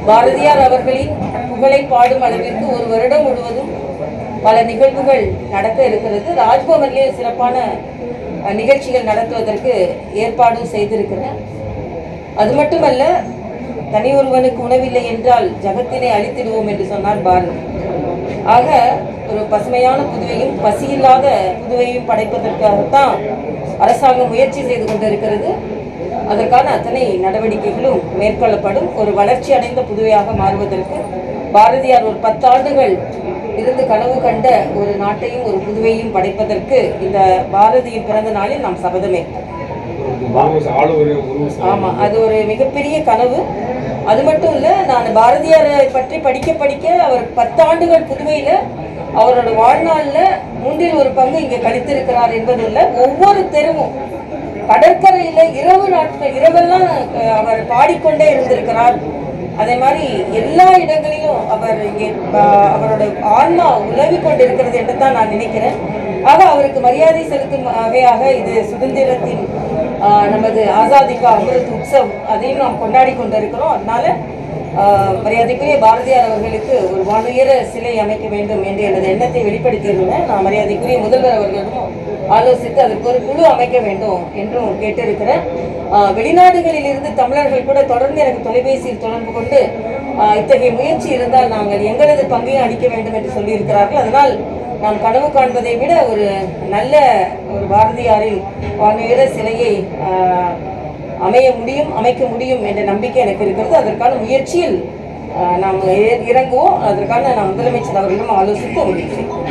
பாரதியார் அவர்களின் புகழை பாடும் அளவிற்கு ஒரு வருடம் முழுவதும் பல நிகழ்வுகள் நடக்க இருக்கிறது ராஜ்பவன்லேயே சிறப்பான அஹ், நிகழ்ச்சிகள் நடத்துவதற்கு ஏற்பாடும் செய்திருக்கிறேன் அது மட்டுமல்ல தனி ஒருவனுக்கு உணவில்லை என்றால் ஜகத்தினை அழித்திடுவோம் என்று சொன்னார் பாரதி ஆக ஒரு பசுமையான புதுவையும் பசியில்லாத புதுவையும் படைப்பதற்காகத்தான் அரசாங்கம் முயற்சி செய்து கொண்டிருக்கிறது அதற்கான அத்தனை நடவடிக்கைகளும் மேற்கொள்ளப்படும் ஒரு வளர்ச்சி அடைந்த புதுவையாக மாறுவதற்கு பாரதியார் ஒரு பத்தாண்டுகள் இருந்து கனவு கண்ட ஒரு நாட்டையும் ஒரு புதுவையும் படைப்பதற்கு இந்த பாரதியின் பிறந்த நாளில் நாம் சபதமேற்போம் ஆளுநர் உருவ ஆமா அது ஒரு மிகப்பெரிய கனவு அது மட்டும் இல்ல நான் பாரதியாரை பற்றி படிக்க படிக்க அவர் பத்தாண்டுகள் புதுவையில அவரோட வாழ்நாள்ல மூன்றில் ஒரு பங்கு இங்க கழித்திருக்கிறார் என்பது இல்ல ஒவ்வொரு தெருவும் கடற்கரையில இரவு நாட்கள் இரவெல்லாம் அஹ், அவர் பாடிக்கொண்டே இருந்திருக்கிறார் அதே மாதிரி எல்லா இடங்களிலும் அவர் இங்கே அஹ், அவரோட ஆன்மா உலவி கொண்டிருக்கிறது என்று தான் நான் நினைக்கிறேன் ஆக அவருக்கு மரியாதை செலுத்தும் வகையாக இது சுதந்திரத்தின் ஆஹ் நமது ஆசாதிகா அமிர்த் உற்சவ் அதையும் நாம் கொண்டாடி கொண்டிருக்கிறோம் அதனால ஆஹ் மரியாதைக்குரிய பாரதியார் அவர்களுக்கு ஒரு வானுயர சிலை அமைக்க வேண்டும் என்று எனது எண்ணத்தை வெளிப்படுத்தியிருந்தேன் நான் மரியாதைக்குரிய முதல்வர் அவர்களிடம் ஆலோசித்து அதற்கு ஒரு குழு அமைக்க வேண்டும் என்றும் கேட்டிருக்கிறேன் ஆஹ் வெளிநாடுகளில் இருந்து தமிழர்கள் கூட தொடர்ந்து எனக்கு தொலைபேசியில் தொடர்பு கொண்டு ஆஹ் இத்தகைய முயற்சி இருந்தால் நாங்கள் எங்களது பங்கையும் அளிக்க வேண்டும் என்று சொல்லியிருக்கிறார்கள் அதனால் நாம் கனவு காண்பதை விட ஒரு நல்ல ஒரு பாரதியாரின் வானுயர சிலையை ஆஹ், அமைய முடியும் அமைக்க முடியும் என்ற நம்பிக்கை எனக்கு இருக்கிறது அதற்கான முயற்சியில் ஆஹ், நாம் இ- இறங்குவோம் அதற்கான நான் முதலமைச்சர் அவர்களிடம் ஆலோசித்து முடிவு செய்வோம்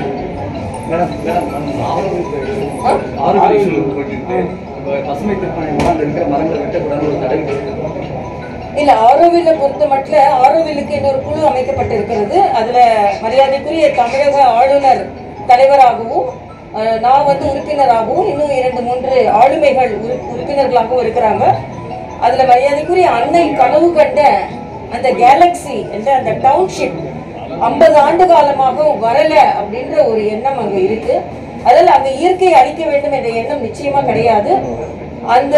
ஆ? பசுமை திருப்பணி மூலம் இருக்கிற மரங்களை வெட்டக்கூடாது ஒரு தடை இருக்கு. இல்ல ஆரோவில்லை பொறுத்த மட்டும் ஆரோவில்லுக்கு இன்னொரு குழு அமைக்கப்பட்டிருக்கிறது அதுல மரியாதைக்குரிய தமிழக ஆளுநர் தலைவராகவும் அஹ், நான் வந்து உறுப்பினராகவும் இன்னும் இரண்டு மூன்று ஆளுமைகள் உறு- உறுப்பினர்களாகவும் இருக்கிறாங்க அதுல மரியாதைக்குரிய அன்னை கனவு கண்ட அந்த கேலக்ஸி என்ற அந்த டவுன்ஷிப் ஐம்பது ஆண்டு காலமாக வரல அப்படின்ற ஒரு எண்ணம் அங்க இருக்கு அதில் அங்க இயற்கையை அழிக்க வேண்டும் என்ற எண்ணம் நிச்சயமா கிடையாது அந்த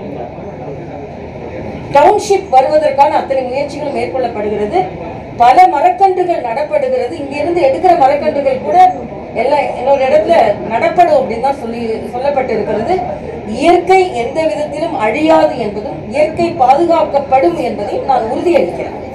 டவுன்ஷிப் வருவதற்கான அத்தனை முயற்சிகளும் மேற்கொள்ளப்படுகிறது பல மரக்கன்றுகள் நடப்படுகிறது இங்கிருந்து எடுக்கிற மரக்கன்றுகள் கூட எல்லாம் இன்னொரு இடத்துல நடப்படும் அப்படின்னு தான் சொல்லி சொல்லப்பட்டிருக்கிறது இயற்கை எந்த விதத்திலும் அழியாது என்பதும் இயற்கை பாதுகாக்கப்படும் என்பதையும் நான் உறுதியளிக்கிறேன்